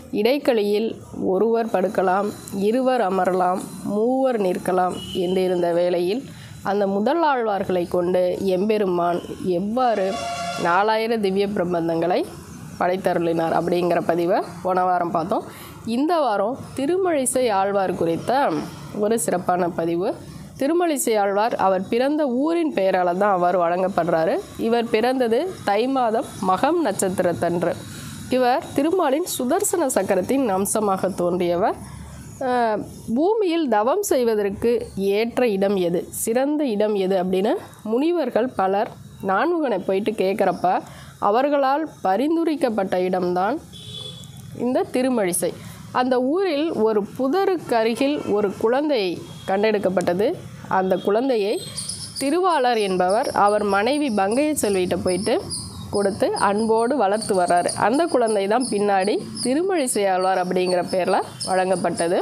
இடைக்களியில் ஒருவர் படுக்கலாம் இருவர் அமரலாம் மூவர் நிற்கலாம் என்றிருந்த வேளையில் அந்த முதல் ஆழ்வார்களை கொண்டு எம்பெருமான் எவ்வாறு நாலாயிர திவ்ய பிரபந்தங்களை படைத்தருளினார் அப்படிங்கிற பதிவை போன வாரம் பார்த்தோம் இந்த வாரம் திருமழிசை ஆழ்வார் குறித்த ஒரு சிறப்பான பதிவு திருமழிசை ஆழ்வார் அவர் பிறந்த ஊரின் பெயரால் தான் அவர் வழங்கப்படுறாரு இவர் பிறந்தது தை மாதம் மகம் நட்சத்திரத்தன்று இவர் திருமாலின் சுதர்சன சக்கரத்தின் அம்சமாக தோன்றியவர் அஹ், பூமியில் தவம் செய்வதற்கு ஏற்ற இடம் எது சிறந்த இடம் எது அப்படின்னு முனிவர்கள் பலர் நான்முகனை போயிட்டு கேட்குறப்ப அவர்களால் பரிந்துரைக்கப்பட்ட இடம்தான் இந்த திருமழிசை அந்த ஊரில் ஒரு புதருக்கு அருகில் ஒரு குழந்தை கண்டெடுக்கப்பட்டது அந்த குழந்தையை திருவாளர் என்பவர் அவர் மனைவி பங்கைய செல்விகிட்ட போயிட்டு கொடுத்து அன்போடு வளர்த்து வர்றாரு அந்த குழந்தை தான் பின்னாடி திருமழிசை ஆழ்வார் அப்படிங்கிற பேரில் வழங்கப்பட்டது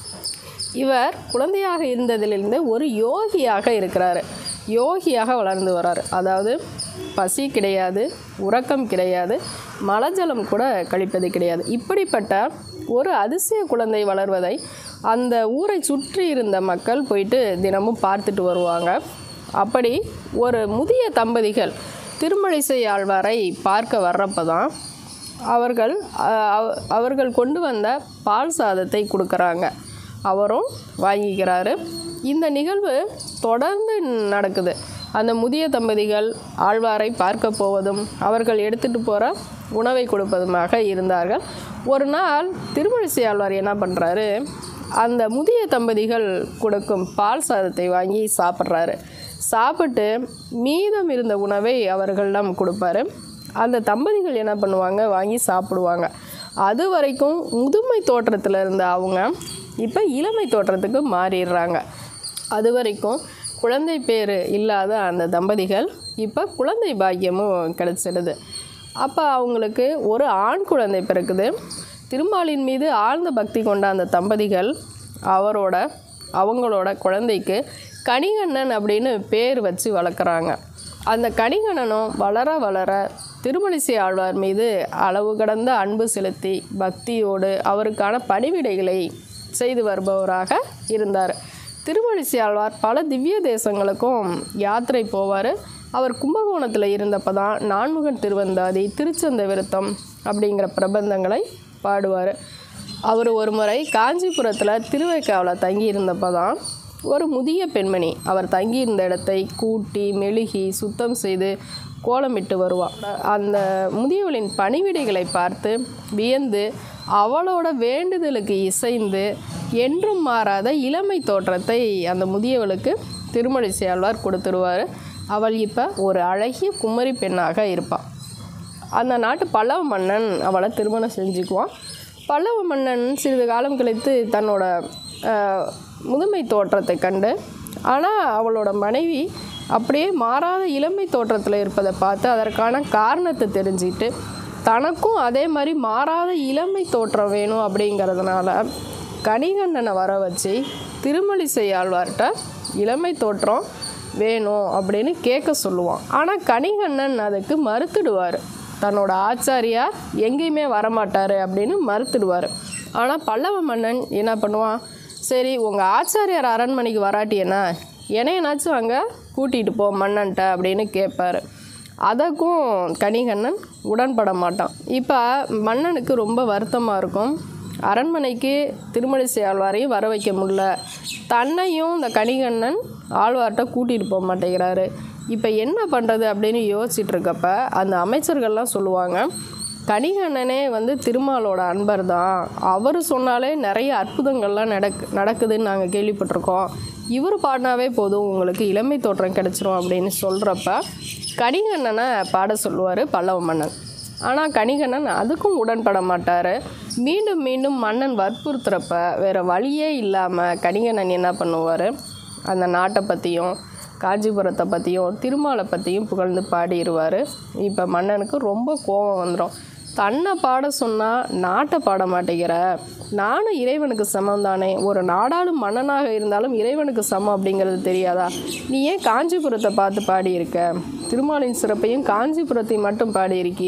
இவர் குழந்தையாக இருந்ததிலிருந்து ஒரு யோகியாக இருக்கிறாரு யோகியாக வளர்ந்து வராரு அதாவது பசி கிடையாது உறக்கம் கிடையாது மலஜலம் கூட கழிப்பது கிடையாது இப்படிப்பட்ட ஒரு அதிசய குழந்தை வளர்வதை அந்த ஊரை சுற்றி இருந்த மக்கள் போயிட்டு தினமும் பார்த்துட்டு வருவாங்க அப்படி ஒரு முதிய தம்பதிகள் திருமழிசை ஆழ்வாரை பார்க்க வர்றப்ப தான் அவர்கள் அஹ், அவ- அவர்கள் கொண்டு வந்த பால் சாதத்தை கொடுக்குறாங்க அவரும் வாங்கிக்கிறாரு இந்த நிகழ்வு தொடர்ந்து நடக்குது அந்த முதிய தம்பதிகள் ஆழ்வாரை பார்க்க போவதும் அவர்கள் எடுத்துகிட்டு போகிற உணவை கொடுப்பதுமாக இருந்தார்கள் ஒரு நாள் திருமழிசை ஆழ்வார் என்ன பண்ணுறாரு அந்த முதிய தம்பதிகள் கொடுக்கும் பால் சாதத்தை வாங்கி சாப்பிட்றாரு சாப்பிட்டு மீதம் இருந்த உணவை அவர்களிடம் கொடுப்பாரு அந்த தம்பதிகள் என்ன பண்ணுவாங்க வாங்கி சாப்பிடுவாங்க அது வரைக்கும் முதுமை தோற்றத்தில் இருந்த அவங்க இப்போ இளமை தோற்றத்துக்கு மாறிடுறாங்க அது வரைக்கும் குழந்தை பேர் இல்லாத அந்த தம்பதிகள் இப்போ குழந்தை பாக்கியமும் கிடச்சிடுது அப்போ அவங்களுக்கு ஒரு ஆண் குழந்தை பிறக்குது திருமாலின் மீது ஆழ்ந்த பக்தி கொண்ட அந்த தம்பதிகள் அவரோட அவங்களோட குழந்தைக்கு கணிகண்ணன் அப்படின்னு பேர் வச்சு வளர்க்குறாங்க அந்த கணிகண்ணனும் வளர வளர திருமணிசை ஆழ்வார் மீது அளவு கடந்த அன்பு செலுத்தி பக்தியோடு அவருக்கான பணிவிடைகளை செய்து வருபவராக இருந்தார் திருமணிசை ஆழ்வார் பல திவ்ய தேசங்களுக்கும் யாத்திரை போவார் அவர் கும்பகோணத்தில் இருந்தப்போ தான் நான்முகன் திருவந்தாதி திருச்சந்த விருத்தம் அப்படிங்கிற பிரபந்தங்களை பாடுவார் அவர் ஒரு முறை காஞ்சிபுரத்தில் திருவைக்காவில் தங்கி இருந்தப்போ தான் ஒரு முதிய பெண்மணி அவர் தங்கியிருந்த இடத்தை கூட்டி மெழுகி சுத்தம் செய்து கோலமிட்டு வருவாள் அந்த முதியவளின் பணிவிடைகளை பார்த்து வியந்து அவளோட வேண்டுதலுக்கு இசைந்து என்றும் மாறாத இளமை தோற்றத்தை அந்த முதியவளுக்கு திருமழிசை ஆழ்வார் கொடுத்துருவார் அவள் இப்போ ஒரு அழகிய குமரி பெண்ணாக இருப்பாள் அந்த நாட்டு பல்லவ மன்னன் அவளை திருமணம் செஞ்சுக்குவான் பல்லவ மன்னன் சிறிது காலம் கழித்து தன்னோட ஆஹ், முதுமை தோற்றத்தை கண்டு ஆனால் அவளோட மனைவி அப்படியே மாறாத இளமை தோற்றத்தில் இருப்பதை பார்த்து அதற்கான காரணத்தை தெரிஞ்சுக்கிட்டு தனக்கும் அதே மாதிரி மாறாத இளமை தோற்றம் வேணும் அப்படிங்கிறதுனால கணிகண்ணனை வர வச்சு திருமலிசை ஆழ்வார்கிட்ட இளமை தோற்றம் வேணும் அப்படின்னு கேட்க சொல்லுவான் ஆனால் கணிகண்ணன் அதுக்கு மறுத்துடுவார் தன்னோட ஆச்சாரியார் எங்கேயுமே வரமாட்டார் அப்படின்னு மறுத்துடுவார் ஆனால் பல்லவ மன்னன் என்ன பண்ணுவான் சரி உங்கள் ஆச்சாரியார் அரண்மனைக்கு வராட்டியனா என்னையனாச்சும் அங்கே கூட்டிகிட்டு போ மன்னன்ட்ட அப்படின்னு கேட்பாரு அதற்கும் கணிகண்ணன் உடன்பட மாட்டான் இப்போ மன்னனுக்கு ரொம்ப வருத்தமாக இருக்கும் அரண்மனைக்கு திருமழிசை ஆழ்வாரையும் வர வைக்க முடியல தன்னையும் இந்த கணிகண்ணன் ஆழ்வார்கிட்ட கூட்டிகிட்டு போக மாட்டேங்கிறாரு இப்போ என்ன பண்ணுறது அப்படின்னு யோசிச்சுட்டு இருக்கப்ப அந்த அமைச்சர்கள்லாம் சொல்லுவாங்க கணிகண்ணனே வந்து திருமாலோட அன்பர் தான் அவர் சொன்னாலே நிறைய அற்புதங்கள்லாம் நடக்கு நடக்குதுன்னு நாங்கள் கேள்விப்பட்டிருக்கோம் இவர் பாடினாவே போதும் உங்களுக்கு இளமை தோற்றம் கிடைச்சிரும் அப்படின்னு சொல்கிறப்ப கணிகண்ணனை பாட சொல்லுவார் பல்லவ மன்னன் ஆனால் கணிகண்ணன் அதுக்கும் உடன்பட மாட்டார் மீண்டும் மீண்டும் மன்னன் வற்புறுத்துறப்ப வேறு வழியே இல்லாமல் கணிகண்ணன் என்ன பண்ணுவார் அந்த நாட்டை பற்றியும் காஞ்சிபுரத்தை பற்றியும் திருமாலை பற்றியும் புகழ்ந்து பாடிடுவார் இப்போ மன்னனுக்கு ரொம்ப கோபம் வந்துடும் தன்னை பாட சொன்னால் நாட்டை பாட மாட்டேங்கிற நானும் இறைவனுக்கு சமம் தானே ஒரு நாடாளும் மன்னனாக இருந்தாலும் இறைவனுக்கு சமம் அப்படிங்கிறது தெரியாதா நீ ஏன் காஞ்சிபுரத்தை பார்த்து பாடியிருக்க திருமாலின் சிறப்பையும் காஞ்சிபுரத்தையும் மட்டும் பாடியிருக்கியே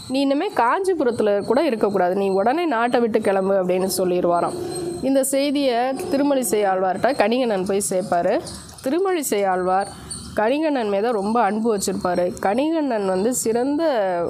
நீ இனிமேல் காஞ்சிபுரத்தில் கூட இருக்கக்கூடாது நீ உடனே நாட்டை விட்டு கிளம்பு அப்படின்னு சொல்லிடுவாராம் இந்த செய்தியை திருமலிசை ஆழ்வார்கிட்ட கணிகண்ணன் போய் சேர்ப்பார் திருமலிசை ஆழ்வார் கணிகண்ணன் மீத ரொம்ப அன்பு வச்சுருப்பார் கணிகண்ணன் வந்து சிறந்த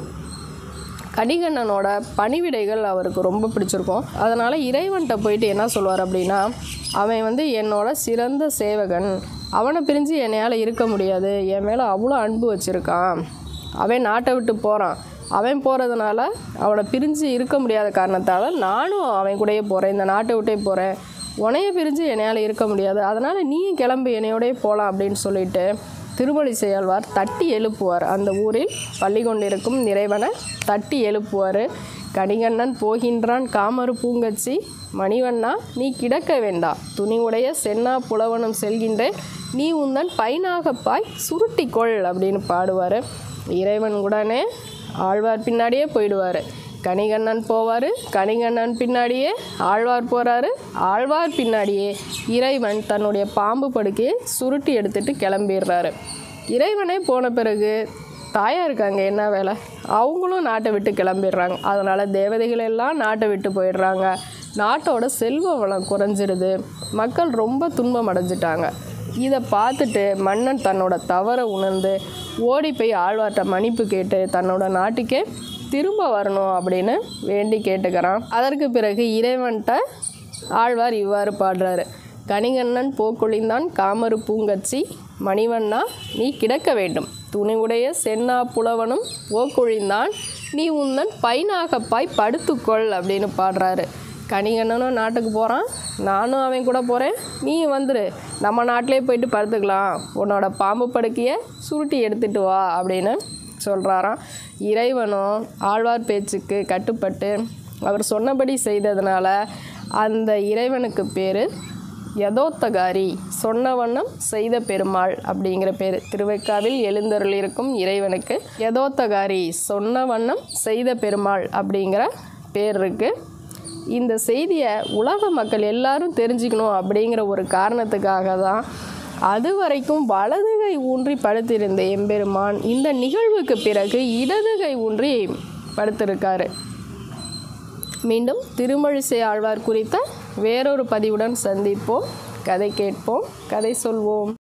கணிகண்ணனோட பணிவிடைகள் அவருக்கு ரொம்ப பிடிச்சிருக்கும் அதனால் இறைவன்கிட்ட போயிட்டு என்ன சொல்லுவார் அப்படின்னா அவன் வந்து என்னோட சிறந்த சேவகன் அவனை பிரிஞ்சு என்னையால் இருக்க முடியாது என் மேலே அவ்வளோ அன்பு வச்சுருக்கான் அவன் நாட்டை விட்டு போகிறான் அவன் போகிறதுனால அவனை பிரிஞ்சு இருக்க முடியாத காரணத்தால் நானும் அவன் கூடயே போகிறேன் இந்த நாட்டை விட்டே போகிறேன் உனைய பிரிஞ்சு என்னையால் இருக்க முடியாது அதனால் நீயும் கிளம்பு என்னையோடயே போகலாம் அப்படின்னு சொல்லிட்டு திருமொழி செயல்வார் தட்டி எழுப்புவார் அந்த ஊரில் பள்ளி கொண்டிருக்கும் இறைவனை தட்டி எழுப்புவார் கணிகண்ணன் போகின்றான் காமரு பூங்கச்சி மணிவண்ணா நீ கிடக்க வேண்டாம் துணி உடைய சென்னா புலவனும் செல்கின்றேன் நீ உந்தன் பைனாகப்பாய் சுருட்டிக்கொள் அப்படின்னு பாடுவார் இறைவன் உடனே ஆழ்வார் பின்னாடியே போயிடுவார் கணிகண்ணன் போவார் கணிகண்ணன் பின்னாடியே ஆழ்வார் போகிறாரு ஆழ்வார் பின்னாடியே இறைவன் தன்னுடைய பாம்பு படுக்கையை சுருட்டி எடுத்துட்டு கிளம்பிடுறாரு இறைவனே போன பிறகு தாயாருக்கு அங்கே என்ன வேலை அவங்களும் நாட்டை விட்டு கிளம்பிடுறாங்க அதனால் தேவதைகள் எல்லாம் நாட்டை விட்டு போயிடுறாங்க நாட்டோட செல்வ வளம் குறைஞ்சிருது மக்கள் ரொம்ப துன்பம் அடைஞ்சிட்டாங்க இதை பார்த்துட்டு மன்னன் தன்னோட தவறை உணர்ந்து ஓடி போய் ஆழ்வார்ட்ட மன்னிப்பு கேட்டு தன்னோட நாட்டுக்கே திரும்ப வரணும் அப்படின்னு வேண்டி கேட்டுக்கிறான் அதற்கு பிறகு இறைவன்கிட்ட ஆழ்வார் இவ்வாறு பாடுறாரு கணிகண்ணன் போக்கொழிந்தான் காமரு பூங்கச்சி மணிவண்ணா நீ கிடக்க வேண்டும் துணிவுடைய சென்னா புலவனும் போக்கொழிந்தான் நீ உந்தன் பைனாகப்பாய் படுத்துக்கொள் அப்படின்னு பாடுறாரு கணிகண்ணனும் நாட்டுக்கு போகிறான் நானும் அவன் கூட போகிறேன் நீ வந்துரு நம்ம நாட்டிலே போயிட்டு படுத்துக்கலாம் உன்னோட பாம்பு படுக்கையை சுருட்டி எடுத்துட்டு வா அப்படின்னு சொல்கிறாராம் இறைவனும் ஆழ்வார் பேச்சுக்கு கட்டுப்பட்டு அவர் சொன்னபடி செய்ததுனால அந்த இறைவனுக்கு பேர் யதோத்தகாரி சொன்ன வண்ணம் செய்த பெருமாள் அப்படிங்கிற பேர் திருவைக்காவில் எழுந்தருள் இருக்கும் இறைவனுக்கு யதோத்தகாரி சொன்ன வண்ணம் செய்த பெருமாள் அப்படிங்கிற பேர் இருக்குது இந்த செய்தியை உலக மக்கள் எல்லாரும் தெரிஞ்சுக்கணும் அப்படிங்கிற ஒரு காரணத்துக்காக தான் அது வரைக்கும் வலதுகை ஊன்றி படுத்திருந்த எம்பெருமான் இந்த நிகழ்வுக்கு பிறகு இடதுகை ஊன்றி படுத்திருக்காரு மீண்டும் திருமழிசை ஆழ்வார் குறித்த வேறொரு பதிவுடன் சந்திப்போம் கதை கேட்போம் கதை சொல்வோம்